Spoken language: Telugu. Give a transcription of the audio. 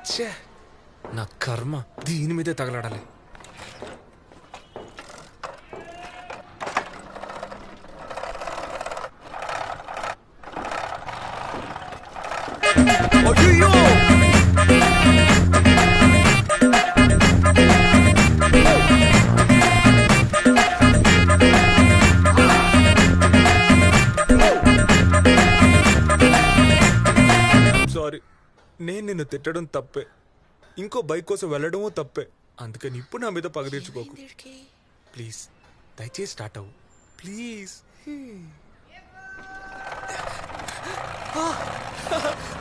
ఛే నా కర్మ దీని మీదే తగలడాలి అయ్యయ్యో! సారీ నేను నిన్ను తిట్టడం తప్పే ఇంకో బైక్ కోసం వెళ్ళడమూ తప్పే అందుకని ఇప్పుడు నా మీద పగ తీర్చుకోకు ప్లీజ్ దయచేసి స్టార్ట్ అవ్వు ప్లీజ్